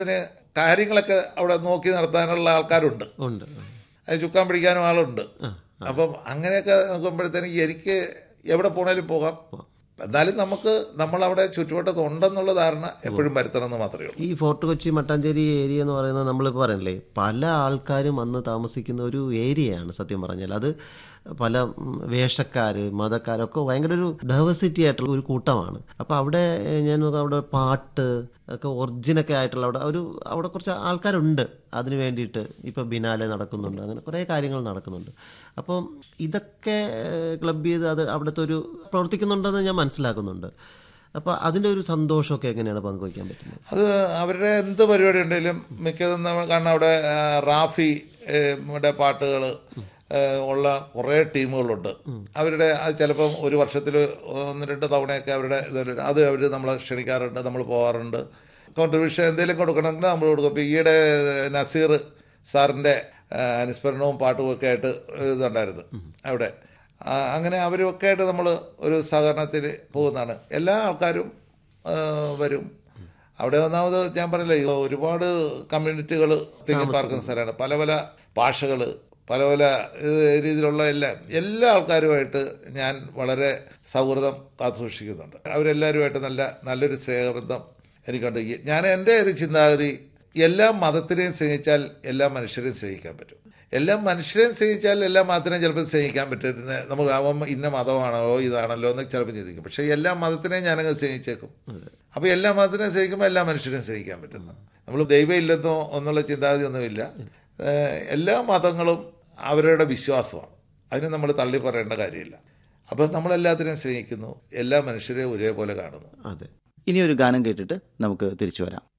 അതിന് കാര്യങ്ങളൊക്കെ അവിടെ നോക്കി നടത്താനുള്ള ആൾക്കാരുണ്ട് ഉണ്ട് അത് ചുക്കാൻ പിടിക്കാനും ആളുണ്ട് ആ, അപ്പം അങ്ങനെയൊക്കെ നോക്കുമ്പോഴത്തേനും എനിക്ക് എവിടെ പോണേലും പോകാം എന്നാലും നമുക്ക് നമ്മളവിടെ ചുറ്റുവട്ടത്ത് ഉണ്ടെന്നുള്ള ധാരണ എപ്പോഴും വരുത്തണമെന്ന് മാത്രമേ ഉള്ളൂ ഈ ഫോർട്ട് കൊച്ചി മട്ടാഞ്ചേരി ഏരിയ എന്ന് പറയുന്നത് നമ്മളിപ്പോൾ പറയണില്ലേ പല ആൾക്കാരും വന്ന് താമസിക്കുന്ന ഒരു ഏരിയയാണ് സത്യം പറഞ്ഞാൽ അത് പല ഉം, വേഷക്കാര് മതക്കാരൊക്കെ ഭയങ്കര ഒരു ഡൈവേഴ്സിറ്റി ആയിട്ടുള്ള ഒരു കൂട്ടമാണ് അപ്പോൾ അവിടെ ഏഹ്, ഞാൻ നോക്കാം അവിടെ പാട്ട് ഒക്കെ ഒറിജിനൊക്കെ ആയിട്ടുള്ള അവിടെ ഒരു അവിടെ കുറച്ച് ആൾക്കാരുണ്ട് അതിന് വേണ്ടിയിട്ട് ഇപ്പോൾ ബിനാലെ നടക്കുന്നുണ്ട് അങ്ങനെ കുറേ കാര്യങ്ങൾ നടക്കുന്നുണ്ട് അപ്പോൾ ഇതൊക്കെ ക്ലബ് ചെയ്ത് അത് അവിടുത്തെ ഒരു പ്രവർത്തിക്കുന്നുണ്ടെന്ന് ഞാൻ മനസ്സിലാക്കുന്നുണ്ട് അപ്പോൾ അതിൻ്റെ ഒരു സന്തോഷമൊക്കെ എങ്ങനെയാണ് പങ്കുവയ്ക്കാൻ പറ്റുന്നത് അത് അവരുടെ എന്ത് പരിപാടി ഉണ്ടെങ്കിലും മിക്കതും നമ്മൾ കാരണം അവിടെ ആ, റാഫി യുടെ പാട്ടുകൾ ഉള്ള കുറേ ടീമുകളുണ്ട് അവരുടെ അത് ചിലപ്പം ഒരു വർഷത്തിൽ ഒന്ന് രണ്ട് തവണയൊക്കെ അവരുടെ ഇത് അത് അവർ നമ്മളെ ക്ഷണിക്കാറുണ്ട് നമ്മൾ പോകാറുണ്ട് കോൺട്രിബ്യൂഷൻ എന്തെങ്കിലും കൊടുക്കണമെങ്കിൽ നമ്മൾ കൊടുക്കും ഇപ്പോൾ ഈയിടെ നസീർ സാറിൻ്റെ ആ, അനുസ്മരണവും പാട്ടും ഒക്കെ ആയിട്ട് ഇതുണ്ടായിരുന്നു അവിടെ ആ, അങ്ങനെ അവരുമൊക്കെ ആയിട്ട് നമ്മൾ ഒരു സഹകരണത്തിൽ പോകുന്നതാണ് എല്ലാ ആൾക്കാരും ആ, വരും അവിടെ ഒന്നാമത് ഞാൻ പറഞ്ഞില്ലേ ഈ ഒരുപാട് കമ്മ്യൂണിറ്റികൾ തിങ്ങി പാർക്കുന്ന സ്ഥലമാണ് പല പല ഭാഷകൾ പല പല ഏഹ്, രീതിയിലുള്ള എല്ലാം എല്ലാ ആൾക്കാരുമായിട്ട് ഞാൻ വളരെ സൗഹൃദം കാത്തുസൂക്ഷിക്കുന്നുണ്ട് അവരെല്ലാവരുമായിട്ട് നല്ല നല്ലൊരു സ്നേഹബന്ധം എനിക്കുണ്ട് ഈ- ഞാൻ എൻ്റെ ഒരു ചിന്താഗതി എല്ലാ മതത്തിനെയും സ്നേഹിച്ചാൽ എല്ലാ മനുഷ്യരെയും സ്നേഹിക്കാൻ പറ്റും എല്ലാ മനുഷ്യരെയും സ്നേഹിച്ചാൽ എല്ലാ മതത്തിനെയും ചിലപ്പോൾ സ്നേഹിക്കാൻ പറ്റുന്ന നമുക്ക് അവൻ ഇന്ന മതമാണല്ലോ ഇതാണല്ലോ എന്ന് ചിലപ്പോൾ ചിന്തിക്കും പക്ഷേ എല്ലാ മതത്തിനെയും ഞാനങ്ങ് സ്നേഹിച്ചേക്കും അപ്പോൾ എല്ലാ മതത്തിനെയും സ്നേഹിക്കുമ്പോൾ എല്ലാ മനുഷ്യരെയും സ്നേഹിക്കാൻ പറ്റുന്നു നമ്മൾ ദൈവം ഇല്ലെന്നോ എന്നുള്ള ചിന്താഗതി ഒന്നുമില്ല ഏഹ് എല്ലാ മതങ്ങളും അവരുടെ വിശ്വാസമാണ് അതിന് നമ്മൾ തള്ളി പറയേണ്ട കാര്യമില്ല അപ്പോൾ നമ്മളെല്ലാത്തിനെയും സ്നേഹിക്കുന്നു എല്ലാ മനുഷ്യരെയും ഒരേപോലെ കാണുന്നു അതെ ഇനി ഒരു ഗാനം കേട്ടിട്ട് നമുക്ക് തിരിച്ചു വരാം